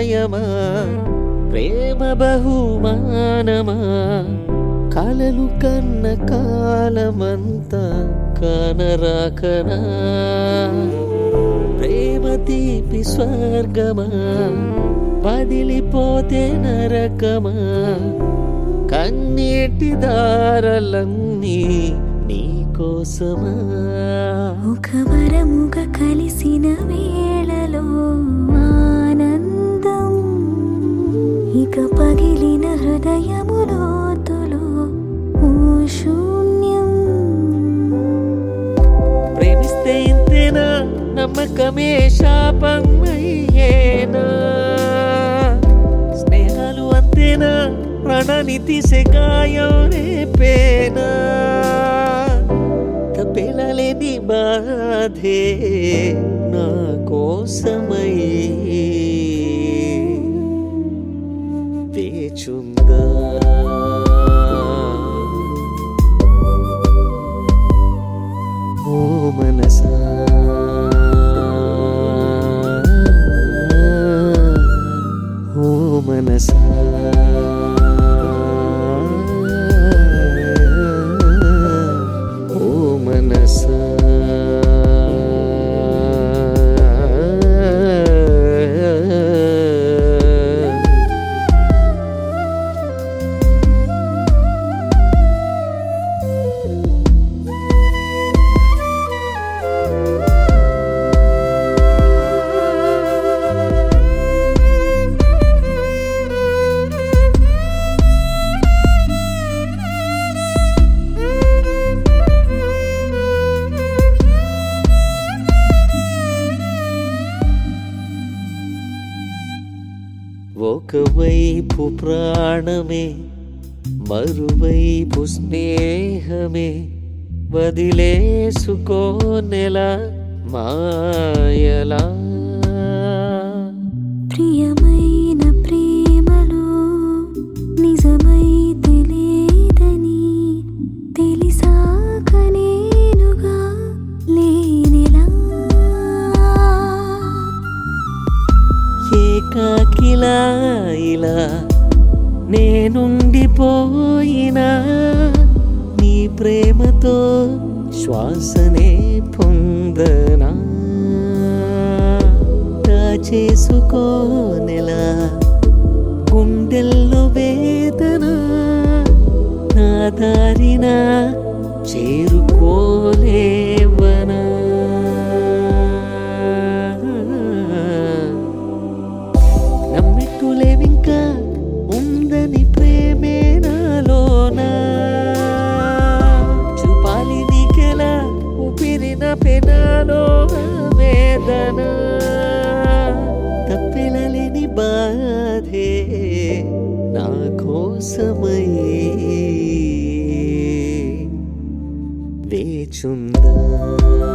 న్యాయమా ప్రేమ బహుమానమా కలలు కన్న కాలమంతా కనరాకనా ప్రేమ తీపి స్వర్గమా వదిలిపోతే నరకమా కన్నీటి దారలన్నీ నీకోసమా ఒక వరముగ కలిసిన వేళలో ఆనందం ఇక పగిలిన హృదయములోతులో ఓ శూన్యం ప్రేమిస్తే ఇంతేనా నమ్మకమే శాపం అయ్యేనా స్నేహాలు అంతేనా ప్రాణాన్ని తీసే గాయం రేపేనా తప్పేలాలేని బాధే నా కోసమై వేచుందా ఓ మనసా ఓ మనసా ఓ మనసా ఒకవైపు ప్రాణమే మరువైపు స్నేహమే వదిలేసుకోనెలా మాయలా ప్రియమైన ప్రేమలో నిజమై తెలియదని తెలిసాక నేనుగా లేనిలా ఏకాకిలా ఇలా నేనుండిపోయినా నీ ప్రేమతో శ్వాసనే పొందనా చేసుకోనెలా గుండెల్లో వేదన నా దారిన చేరుకోలేవనా నమ్మెట్టులేవింకా ఉందని ప్రేమే నాలోనా చూపాలి నీకెలా ఊపిరిన పెనాలో వేదన తప్పెలలేని బాధే నా కోసమై వేచుందా